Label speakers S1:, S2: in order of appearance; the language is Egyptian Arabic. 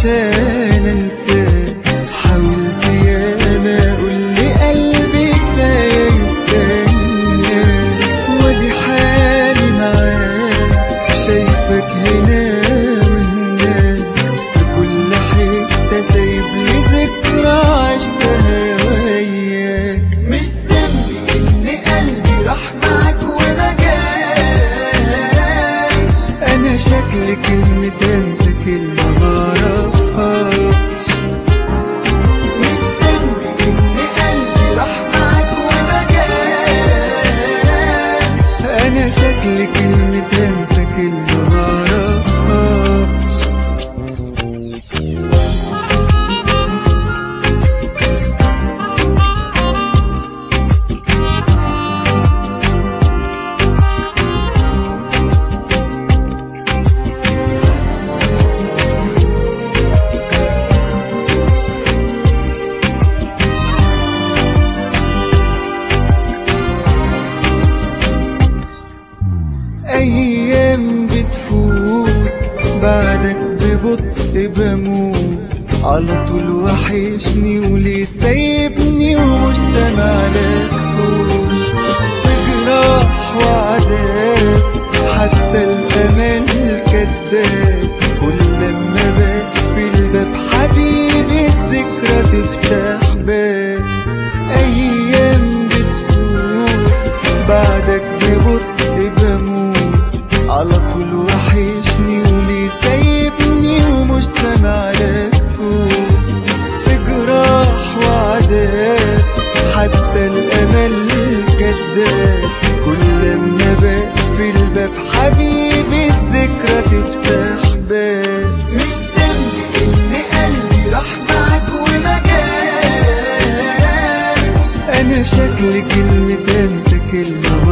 S1: عشان انساك حاولت ياما اقول لقلبي كفايه يستنى وادي حالي معاك شايفك هنا وهناك في كل حته سايب لي ذكرى عشتها وياك مش ذنبي ان قلبي راح معاك وما جاش انا شكل كلمة انسى كلمة معرفهاش مش ذنبي ان قلبي راح معاك وما جاش انا شكل كلمة انسى كلمة معرفهاش أيام بتفوت بعدك ببطء بموت على طول وحشني وليه سايبني ومش سامع لك صوت في جراح وعذاب حتى الأمان كداب كل لما بقفل الباب حبيبي الذكرى تفتح باب أيام بتفوت بعدك ببطء بموت على طول وحشني وليه سايبني ومش سامع لك صوت في جراح وعذاب حتى الامل كذاب كل لما بقفل الباب حبيبي الذكرى تفتح باب مش ذنبي ان قلبي راح معاك وما جاش انا شكل كلمة انسى كلمة